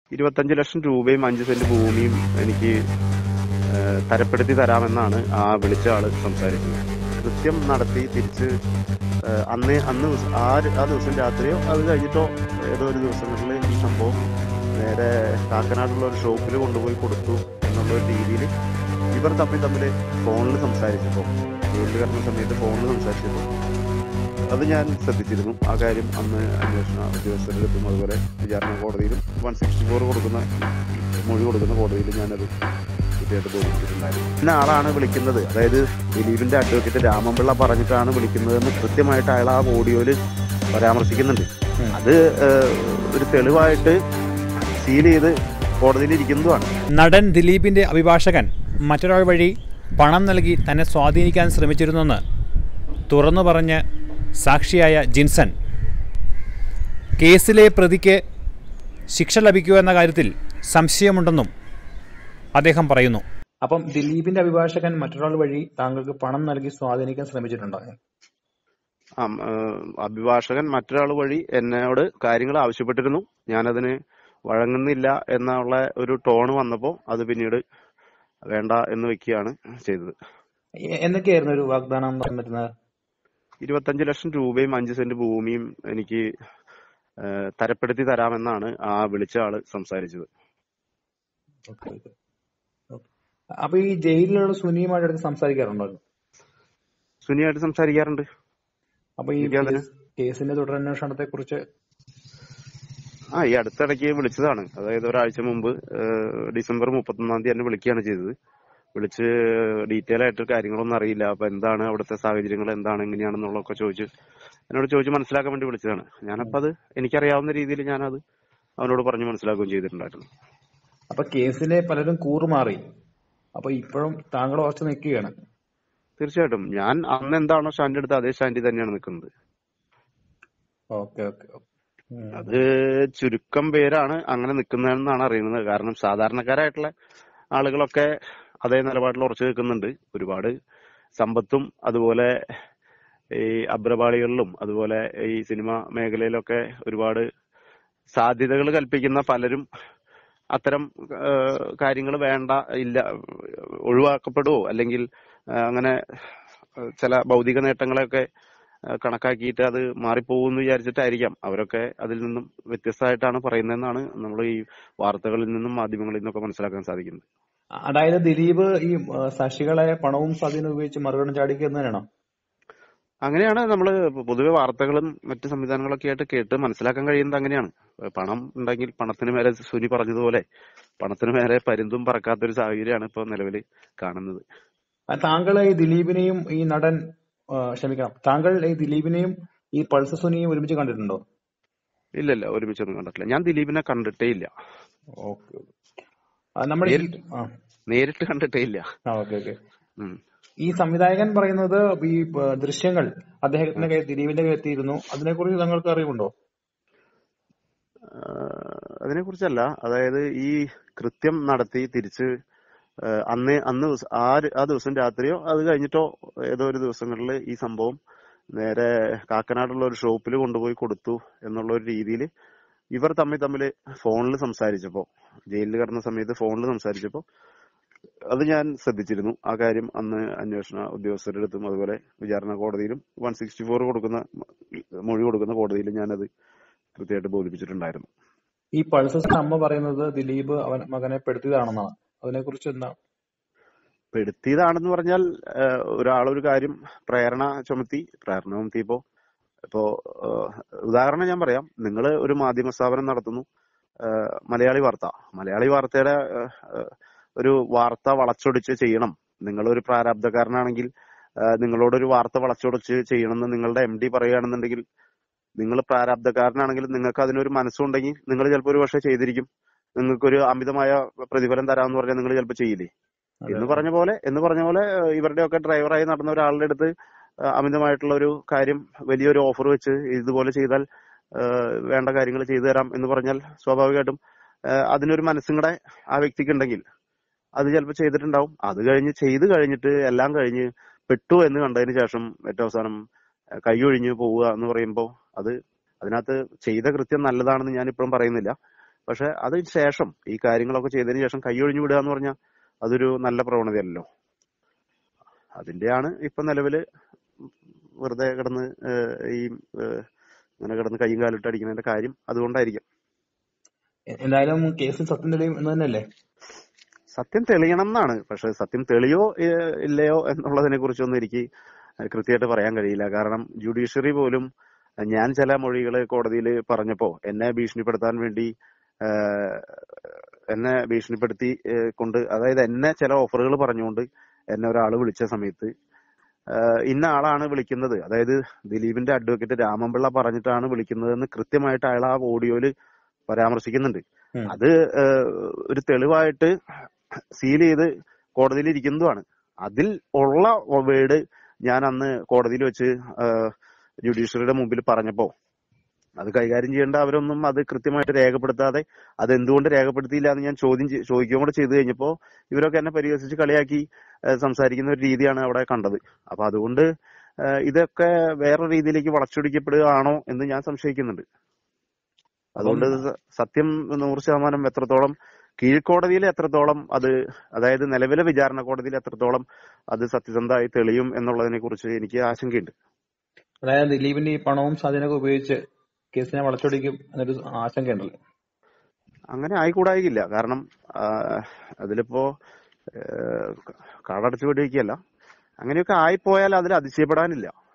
ഇരുപത്തഞ്ച് ലക്ഷം രൂപയും അഞ്ച് സെന്റ് ഭൂമിയും എനിക്ക് ഏഹ്, തരപ്പെടുത്തി തരാമെന്നാണ് ആ വിളിച്ച ആള് സംസാരിച്ചത് കൃത്യം നടത്തി തിരിച്ച് ഏഹ്, അന്ന് അന്ന് ദിവസം- ആ ര- ആ ദിവസം രാത്രിയോ അത് കഴിഞ്ഞിട്ടോ ഏതോ ഒരു ദിവസങ്ങളിൽ ഈ സംഭവം നേരെ കാക്കനാടുള്ള ഒരു ഷോപ്പിൽ കൊണ്ടുപോയി കൊടുത്തു എന്നുള്ള ഒരു രീതിയിൽ ഇവർ തമ്മിൽ തമ്മിൽ ഫോണിൽ സംസാരിച്ചപ്പോൾ ജയിലിൽ കിടന്ന സമയത്ത് ഫോണിൽ സംസാരിച്ചപ്പോൾ അത് ഞാൻ ശ്രദ്ധിച്ചിരുന്നു ആ കാര്യം അന്ന് അന്വേഷണ ഉദ്യോഗസ്ഥരുടെ അടുത്തും അതുപോലെ വിചാരണ കോടതിയിലും വൺ സിക്സ്റ്റി ഫോർ കൊടുക്കുന്ന മൊഴി കൊടുക്കുന്ന കോടതിയിൽ ഞാനത് കൃത്യമായിട്ട് ബോധിപ്പിച്ചിട്ടുണ്ടായിരുന്നു ഇന്ന ആളാണ് വിളിക്കുന്നത് അതായത് ദിലീപിന്റെ അഡ്വക്കേറ്റ് രാമൻപിള്ള പറഞ്ഞിട്ടാണ് വിളിക്കുന്നതെന്ന് കൃത്യമായിട്ട് അയാൾ ആ ഓഡിയോയിൽ പരാമർശിക്കുന്നുണ്ട് അത് ഏഹ്, ഒരു തെളിവായിട്ട് സീൽ ചെയ്ത് കോടതിയിൽ ഇരിക്കുന്നതുമാണ് നടൻ ദിലീപിന്റെ അഭിഭാഷകൻ മറ്റൊരാൾ വഴി പണം നൽകി തന്നെ സ്വാധീനിക്കാൻ ശ്രമിച്ചിരുന്നെന്ന് തുറന്നു പറഞ്ഞ് സാക്ഷിയായ ജിൻസൺ കേസിലെ പ്രതിക്ക് ശിക്ഷ ലഭിക്കുക എന്ന കാര്യത്തിൽ സംശയമുണ്ടെന്നും അദ്ദേഹം പറയുന്നു അപ്പം ദിലീപിന്റെ അഭിഭാഷകൻ മറ്റൊരാൾ വഴി താങ്കൾക്ക് പണം നൽകി സ്വാധീനിക്കാൻ ശ്രമിച്ചിട്ടുണ്ടോ ആ, ഏഹ്, അഭിഭാഷകൻ മറ്റൊരാൾ വഴി എന്നോട് കാര്യങ്ങൾ ആവശ്യപ്പെട്ടിരുന്നു ഞാനതിന് വഴങ്ങുന്നില്ല എന്നുള്ള ഒരു ടോൺ വന്നപ്പോൾ അത് പിന്നീട് വേണ്ട എന്ന് വെക്കുകയാണ് ചെയ്തത് എന്തൊക്കെയായിരുന്നു ഒരു വാഗ്ദാനം പറഞ്ഞിരുന്നത് ഇരുപത്തഞ്ച് ലക്ഷം രൂപയും അഞ്ച് സെന്റ് ഭൂമിയും എനിക്ക് ഏഹ്, തരപ്പെടുത്തി തരാമെന്നാണ് ആ വിളിച്ച ആള് സംസാരിച്ചത് അപ്പൊ ഈ ജയിലിലുള്ള സുനിയുമായിട്ട് ഇടയ്ക്ക് സംസാരിക്കാറുണ്ടോ സുനിയായിട്ട് സംസാരിക്കാറുണ്ട് അപ്പൊ ഈ എനിക്കതിന് കേസ്- കേസിന്റെ തുടരന്വേഷണത്തെ കുറിച്ച് ആ ഈ അടുത്തിടയ്ക്ക് വിളിച്ചതാണ് അതായത് ഒരാഴ്ച മുമ്പ് ഏഹ്, ഡിസംബർ മുപ്പത്തൊന്നാം തീയതി എന്നെ വിളിക്കുകയാണ് ചെയ്തത് വിളിച്ച് ഡീറ്റെയിൽ ആയിട്ട് കാര്യങ്ങളൊന്നും അറിയില്ല അപ്പൊ എന്താണ് അവിടുത്തെ സാഹചര്യങ്ങൾ എന്താണ് എങ്ങനെയാണെന്നുള്ളതൊക്കെ ചോദിച്ച് എന്നോട് ചോദിച്ച് മനസ്സിലാക്കാൻ വേണ്ടി വിളിച്ചതാണ് ഞാനപ്പോ അത് എനിക്കറിയാവുന്ന രീതിയിൽ ഞാനത് അവനോട് പറഞ്ഞ് മനസ്സിലാക്കുകയും ചെയ്തിട്ടുണ്ടായിരുന്നു അപ്പൊ കേസിലെ പലരും കൂറുമാറി അപ്പൊ ഇപ്പോഴും താങ്കൾ ഉറച്ചു നിൽക്കുകയാണ് തീർച്ചയായിട്ടും ഞാൻ അന്ന് എന്താണോ സ്റ്റാൻഡ് എടുത്ത് അതേ സ്റ്റാൻഡിൽ തന്നെയാണ് നിൽക്കുന്നത് ഓക്കെ ഓക്കെ അത് ചുരുക്കം പേരാണ് അങ്ങനെ നിൽക്കുന്നതെന്നാണ് അറിയുന്നത് കാരണം സാധാരണക്കാരായിട്ടുള്ള ആളുകളൊക്കെ അതേ നിലപാടിൽ ഉറച്ചു നിൽക്കുന്നുണ്ട് ഒരുപാട് സമ്പത്തും അതുപോലെ ഈ അഭ്രപാളികളിലും അതുപോലെ ഈ സിനിമ മേഖലയിലൊക്കെ ഒരുപാട് സാധ്യതകൾ കൽപ്പിക്കുന്ന പലരും അത്തരം കാര്യങ്ങൾ വേണ്ട ഇല്ല ഒഴിവാക്കപ്പെടുവോ അല്ലെങ്കിൽ ആ, അങ്ങനെ ആ, ചില ഭൗതിക നേട്ടങ്ങളെയൊക്കെ ആ, കണക്കാക്കിയിട്ട് അത് മാറിപ്പോകുമെന്ന് വിചാരിച്ചിട്ടായിരിക്കാം അവരൊക്കെ അതിൽ നിന്നും വ്യത്യസ്തമായിട്ടാണ് പറയുന്നതെന്നാണ് നമ്മൾ ഈ വാർത്തകളിൽ നിന്നും മാധ്യമങ്ങളിൽ നിന്നൊക്കെ മനസ്സിലാക്കാൻ സാധിക്കുന്നത് അതായത് ദിലീപ് ഈ ആ, സാക്ഷികളെ പണവും സ്വാധീനം ഉപയോഗിച്ച് മറുകടം ചാടിക്കുന്നതിനാണോ അങ്ങനെയാണ് നമ്മൾ പൊതുവെ വാർത്തകളും മറ്റ് സംവിധാനങ്ങളൊക്കെ ആയിട്ട് കേട്ട് മനസ്സിലാക്കാൻ കഴിയുന്നത് അങ്ങനെയാണ് പണം ഉണ്ടെങ്കിൽ പണത്തിന് മേലെ സുനി പറഞ്ഞതുപോലെ പണത്തിന് മേലെ പരുന്തും പറക്കാത്തൊരു സാഹചര്യമാണ് ഇപ്പോൾ നിലവിൽ കാണുന്നത് ആ, താങ്കൾ ഈ ദിലീപിനെയും ഈ നടൻ ആ, ക്ഷമിക്കണം താങ്കൾ ഈ ദിലീപിനെയും ഈ പൾസ് സുനിയും ഒരുമിച്ച് കണ്ടിട്ടുണ്ടോ ഇല്ല ഇല്ല ഒരുമിച്ചൊന്നും കണ്ടിട്ടില്ല ഞാൻ ദിലീപിനെ കണ്ടിട്ടേ ഇല്ല ഓക്കെ നമ്മൾ ഈ നേരിട്ട് ആ നേരിട്ട് കണ്ടിട്ടേ ഇല്ല ഓക്കെ ഓക്കെ ഉം. ഈ സംവിധായകൻ പറയുന്നത് ഈ ആ, ദൃശ്യങ്ങൾ അദ്ദേഹത്തിന്റെ കയ്യിൽ ദിലീപിന്റെ കയ്യിൽ എത്തിയിരുന്നു അതിനെക്കുറിച്ച് താങ്കൾക്ക് അറിവുണ്ടോ അതിനെ കുറിച്ചല്ല അതായത് ഈ കൃത്യം നടത്തി തിരിച്ച് ഏഹ് അന്ന് അന്ന് ദിവസം ആ ര- ആ ദിവസം രാത്രിയോ അത് കഴിഞ്ഞിട്ടോ ഏതോ ഒരു ദിവസങ്ങളിൽ ഈ സംഭവം നേരെ കാക്കനാടുള്ള ഒരു ഷോപ്പിൽ കൊണ്ടുപോയി കൊടുത്തു എന്നുള്ള ഒരു രീതിയിൽ ഇവർ തമ്മിൽ തമ്മിൽ ഫോണിൽ സംസാരിച്ചപ്പോ ജയിലിൽ കിടന്ന സമയത്ത് ഫോണിൽ സംസാരിച്ചപ്പോ അത് ഞാൻ ശ്രദ്ധിച്ചിരുന്നു ആ കാര്യം അന്ന് അന്വേഷണ ഉദ്യോഗസ്ഥരുടെ അടുത്തും അതുപോലെ വിചാരണ കോടതിയിലും വൺ സിക്സ്റ്റി ഫോർ കൊടുക്കുന്ന മൊഴി കൊടുക്കുന്ന കോടതിയിലും ഞാനത് കൃത്യമായിട്ട് ബോധിപ്പിച്ചിട്ടുണ്ടായിരുന്നു ഈ പൾസസിന്റെ അമ്മ പറയുന്നത് ദിലീപ് അവൻ മകനെ പെടുത്തിയതാണെന്നാണ് അതിനെക്കുറിച്ച് എന്താ പെടുത്തിയതാണെന്ന് പറഞ്ഞാൽ ഏഹ്, ഒരാളൊരു കാര്യം പ്രേരണ ചുമത്തി പ്രേരണ ചുമത്തിയപ്പോ ഇപ്പോ ഏഹ്, ഉദാഹരണം ഞാൻ പറയാം നിങ്ങൾ ഒരു മാധ്യമ സ്ഥാപനം നടത്തുന്നു ഏഹ്, മലയാളി വാർത്ത മലയാളി വാർത്തയുടെ ഏഹ്, ഏഹ്, ഒരു വാർത്ത വളച്ചൊടിച്ച് ചെയ്യണം നിങ്ങൾ ഒരു പ്രാരാബ്ധക്കാരനാണെങ്കിൽ ഏഹ്, നിങ്ങളോടൊരു വാർത്ത വളച്ചൊടിച്ച് ചെയ്യണമെന്ന് നിങ്ങളുടെ എം ഡി പറയുകയാണെന്നുണ്ടെങ്കിൽ നിങ്ങൾ പ്രാരാബ്ധക്കാരനാണെങ്കിൽ നിങ്ങൾക്ക് അതിനൊരു മനസ്സുണ്ടെങ്കിൽ നിങ്ങൾ ചിലപ്പോൾ ഒരു പക്ഷേ ചെയ്തിരിക്കും നിങ്ങൾക്കൊരു അമിതമായ പ്രതിഫലം തരാമെന്ന് പറഞ്ഞാൽ നിങ്ങൾ ചിലപ്പോൾ ചെയ്യില്ലേ എന്ന് പറഞ്ഞ പോലെ എന്ന് പറഞ്ഞ പോലെ ഏഹ്, ഇവരുടെയൊക്കെ ഡ്രൈവറായി നടന്ന ഒരാളുടെ അടുത്ത് ഏഹ്, അമിതമായിട്ടുള്ള ഒരു കാര്യം വലിയൊരു ഓഫർ വെച്ച് ഇതുപോലെ ചെയ്താൽ ഏഹ്, വേണ്ട കാര്യങ്ങൾ ചെയ്തു തരാം എന്ന് പറഞ്ഞാൽ സ്വാഭാവികമായിട്ടും ഏഹ്, അതിനൊരു മനസ്സും കൂടെ ആ വ്യക്തിക്ക് ഉണ്ടെങ്കിൽ അത് ചിലപ്പോൾ ചെയ്തിട്ടുണ്ടാവും അത് കഴിഞ്ഞ് ചെയ്ത് കഴിഞ്ഞിട്ട് എല്ലാം കഴിഞ്ഞ് പെട്ടു എന്ന് കണ്ടതിന് ശേഷം ഏറ്റവും അവസാനം ഏഹ്, കൈയൊഴിഞ്ഞ് പോവുക എന്ന് പറയുമ്പോൾ അത് അതിനകത്ത് ചെയ്ത കൃത്യം നല്ലതാണെന്ന് ഞാൻ ഇപ്പോഴും പറയുന്നില്ല പക്ഷെ അതിന് ശേഷം ഈ കാര്യങ്ങളൊക്കെ ചെയ്തതിന് ശേഷം കൈയൊഴിഞ്ഞു വിടുക എന്ന് പറഞ്ഞാൽ അതൊരു നല്ല പ്രവണതയല്ലല്ലോ അതിന്റെയാണ് ഇപ്പൊ നിലവില് വെറുതെ കിടന്ന് ഏഹ്, ഈ ഏഹ്, ഇങ്ങനെ കിടന്ന് കൈയും കാലിട്ട് അടിക്കുന്നതിന്റെ കാര്യം അതുകൊണ്ടായിരിക്കും എ- എന്തായാലും കേസിൽ സത്യം തെളിയും എന്ന് തന്നെയല്ലേ സത്യം തെളിയണം എന്നാണ് പക്ഷെ സത്യം തെളിയോ ഏഹ്, ഇല്ലയോ എന്നുള്ളതിനെ കുറിച്ചൊന്നും എനിക്ക് കൃത്യമായിട്ട് പറയാൻ കഴിയില്ല കാരണം ജുഡീഷ്യറി പോലും ഞാൻ ചില മൊഴികൾ കോടതിയിൽ പറഞ്ഞപ്പോ എന്നെ ഭീഷണിപ്പെടുത്താൻ വേണ്ടി ഏഹ്, എന്നെ ഭീഷണിപ്പെടുത്തി ഏഹ്, കൊണ്ട് അതായത് എന്നെ ചില ഓഫറുകൾ പറഞ്ഞുകൊണ്ട് എന്നെ ഒരാൾ വിളിച്ച സമയത്ത് ഏഹ്, ഇന്ന ആളാണ് വിളിക്കുന്നത് അതായത് ദിലീപിന്റെ അഡ്വക്കേറ്റ് രാമൻപിള്ള പറഞ്ഞിട്ടാണ് വിളിക്കുന്നതെന്ന് കൃത്യമായിട്ട് അയാൾ ആ ഓഡിയോയില് പരാമർശിക്കുന്നുണ്ട് ഉം. അത് ഏഹ്, ഒരു തെളിവായിട്ട് സീൽ ചെയ്ത് കോടതിയിൽ ഇരിക്കുന്നതുമാണ് അതിൽ ഉള്ള വേർഡ് ഞാൻ അന്ന് കോടതിയിൽ വെച്ച് ജുഡീഷ്യറിയുടെ മുമ്പിൽ പറഞ്ഞപ്പോ അത് കൈകാര്യം ചെയ്യേണ്ട അവരൊന്നും അത് കൃത്യമായിട്ട് രേഖപ്പെടുത്താതെ അത് എന്തുകൊണ്ട് രേഖപ്പെടുത്തിയില്ല എന്ന് ഞാൻ ചോദ്യം ചെയ്- ചോദിക്കുകയും കൂടെ ചെയ്തു കഴിഞ്ഞപ്പോ ഇവരൊക്കെ എന്നെ പരിഹസിച്ച് കളിയാക്കി ഏഹ്, സംസാരിക്കുന്ന ഒരു രീതിയാണ് അവിടെ കണ്ടത് അപ്പൊ അതുകൊണ്ട് ഏഹ്, ഇതൊക്കെ വേറെ രീതിയിലേക്ക് വളച്ചൊടിക്കപ്പെടുകയാണോ എന്ന് ഞാൻ സംശയിക്കുന്നുണ്ട് അതുകൊണ്ട് സ- സത്യം നൂറ് ശതമാനം എത്രത്തോളം കീഴ്ക്കോടതിയിൽ എത്രത്തോളം അത് അതായത് നിലവിലെ വിചാരണ കോടതിയിൽ എത്രത്തോളം അത് സത്യസന്ധമായി തെളിയും എന്നുള്ളതിനെ കുറിച്ച് എനിക്ക് ആശങ്കയുണ്ട് അതായത് ദിലീപിന്റെ ഈ പണവും സ്വാധീനമൊക്കെ ഉപയോഗിച്ച് കേസിനെ വളച്ചൊടിക്കും എന്നൊരു ആശങ്കയുണ്ടല്ലോ അങ്ങനെ ആയിക്കൂടായില്ല കാരണം ആ, അതിലിപ്പോ ഏഹ്, കാടടച്ചു വെടിവെക്കുകയല്ല അങ്ങനെയൊക്കെ ആയിപ്പോയാൽ അതിൽ അതിശയപ്പെടാനില്ല